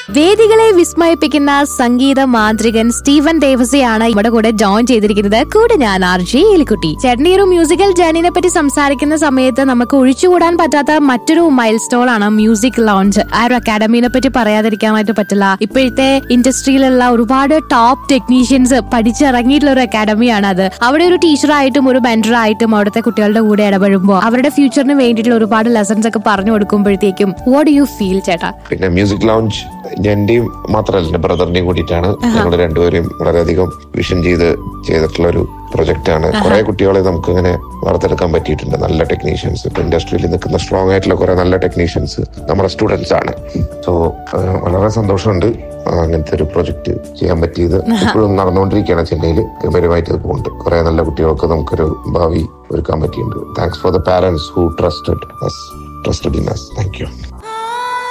വേദികളെ വിസ്മയിപ്പിക്കുന്ന സംഗീത മാന്ത്രികൻ Steven ദേവസയാണ് ഇവിടെ കൂടെ join ചെയ്തിരിക്കുന്നത് കൂടെ ഞാൻ ആർ ജെ എലിക്കുട്ടി ചേട്ടൻ്റെ ഈ ഒരു മ്യൂസിക്കൽ ജേർണിനെ പറ്റി സംസാരിക്കുന്ന സമയത്ത് നമുക്ക് ഒഴിച്ചുകൂടാൻ പറ്റാത്ത മറ്റൊരു മൈൽ സ്റ്റോൺ ആണ് മ്യൂസിക് ലോഞ്ച് ആ ഒരു അക്കാഡമിനെ പറ്റി പറയാതിരിക്കാനായിട്ട് പറ്റില്ല ഇപ്പോഴത്തെ ഇൻഡസ്ട്രിയിലുള്ള ഒരുപാട് ടോപ്പ് ടെക്നീഷ്യൻസ് പഠിച്ചിറങ്ങിയിട്ടുള്ള ഒരു അക്കാഡമിയാണ് അത് അവിടെ ഒരു ടീച്ചറായിട്ടും ഒരു മെന്ററായിട്ടും അവിടുത്തെ കുട്ടികളുടെ കൂടെ ഇടപെടുമ്പോൾ അവരുടെ ഫ്യൂച്ചറിന് വേണ്ടിയിട്ടുള്ള ഒരുപാട് ലെസൺസ് ഒക്കെ പറഞ്ഞു കൊടുക്കുമ്പോഴത്തേക്കും വാട്ട് യു ഫീൽ ചേട്ടാ പിന്നെ മ്യൂസിക് ലോഞ്ച് എന്റെയും മാത്രമല്ല എന്റെ ബ്രദറിന്റെയും കൂടിയിട്ടാണ് ഞങ്ങൾ രണ്ടുപേരും വളരെയധികം വിഷൻ ചെയ്ത് ചെയ്തിട്ടുള്ള ഒരു പ്രൊജക്റ്റ് ആണ് കുറെ കുട്ടികളെ നമുക്ക് ഇങ്ങനെ വാർത്തെടുക്കാൻ പറ്റിയിട്ടുണ്ട് നല്ല ടെക്നീഷ്യൻസ് ഇപ്പൊ ഇൻഡസ്ട്രിയിൽ നിൽക്കുന്ന സ്ട്രോങ് ആയിട്ടുള്ള കുറെ നല്ല ടെക്നീഷ്യൻസ് നമ്മുടെ സ്റ്റുഡൻസ് ആണ് സോ വളരെ സന്തോഷമുണ്ട് ആ, അങ്ങനത്തെ ഒരു പ്രൊജക്ട് ചെയ്യാൻ പറ്റിയത് ഇപ്പോഴും നടന്നുകൊണ്ടിരിക്കുകയാണ് ചെന്നൈയിൽ ഗംഭീരമായിട്ട് ഇത് പോകുന്നുണ്ട് കുറെ നല്ല കുട്ടികൾക്ക് നമുക്കൊരു ഭാവി ഒരുക്കാൻ പറ്റിയിട്ടുണ്ട് thanks for the parents who trusted trusted in us thank U